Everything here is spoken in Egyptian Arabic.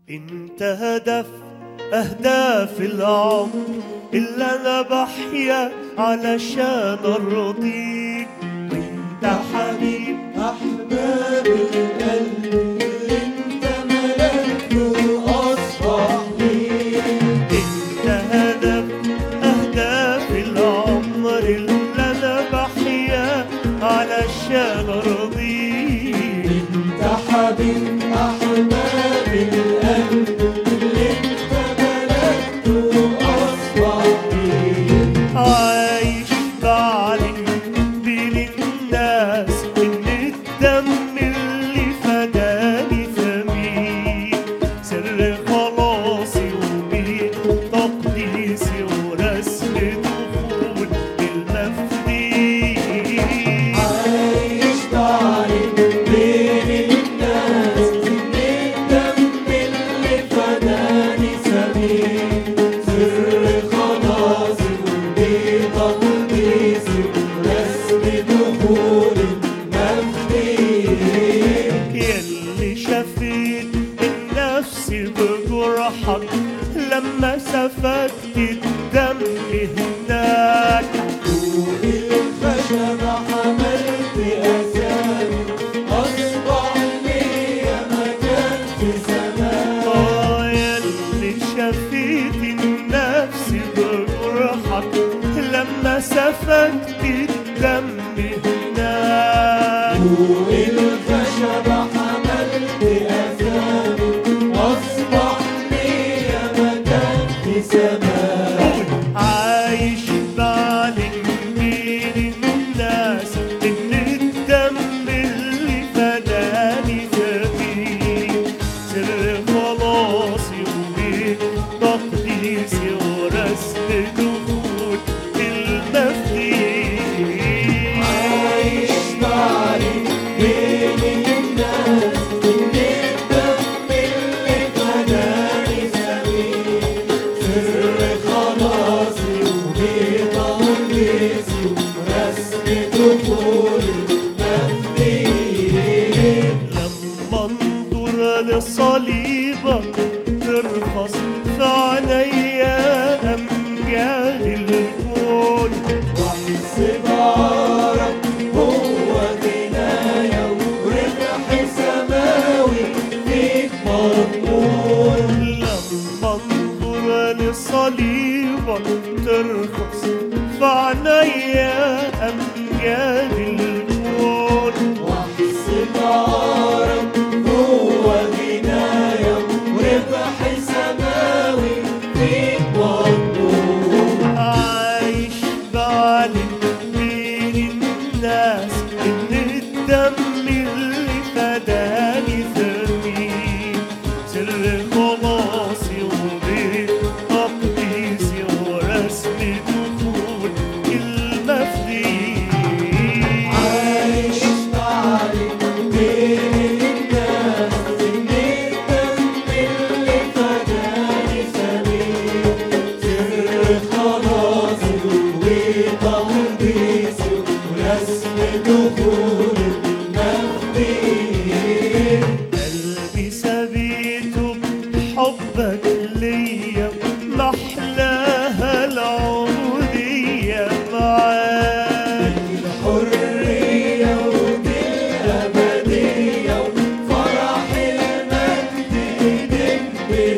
انت هدف اهداف العمر اللي انا بحيا علشان ارضيك وانت حبيب أحباب القلب اللي انت ملكته أصبح ليك انت هدف اهداف العمر اللي انا بحيا علشان ارضيك انت حبيب أحباب القلب اللي انت ملكته أصبح ليك عايش بعلن بين الناس ان الدم اللي فداني ثمين سر خلاصي وبين تقديسي ورسم دخول المفدي عايش بعيد بين الناس إن الدم اللي فداني سمين سر خلاصي وبتقديسي ورسم دخول المفدي يلي شفيت النفس بجرحك لما سفكت الدم هناك فوق الخشب حملت أسامي أصبح ليا مكان في سماء آه يلي شفيت النفس بجرحك لما سفكت الدم هناك فوق الخشب حملت أسامي أصبح ليا مكان في سماء عايش بعلن بين الناس ان الدم اللي فداني ثمين سر خلاصي وبين تقديسي ورسم دخول المفدي عايش بعيد بين الناس إن الدم اللي فداني سمين سر خلاصي وبتقديسي ورسم دخول المفدي لما انظر لصليبك ترخص في عينيا امجاد الكون واحسب عارك هو غنايا وربح سماوي فيك مضمون لما انظر لصليبك ترخص في عينيا امجاد الكون واحسب عارك هو غنايا وربح سماوي فيك مضمون عايش بعلن بين الناس ان الدم اللي فداني ثمين سر خلاصي وبين تقديسي ورسم دخول المفدي عايش بعيد بين الناس إن الدم اللي فداني سمين سر خلاصي وتقديسي ورسم دخول المفدي قلبي سبيته بحبك ليا محلاها العودية معاك الحرية والأبدية وفرح المجد إيدك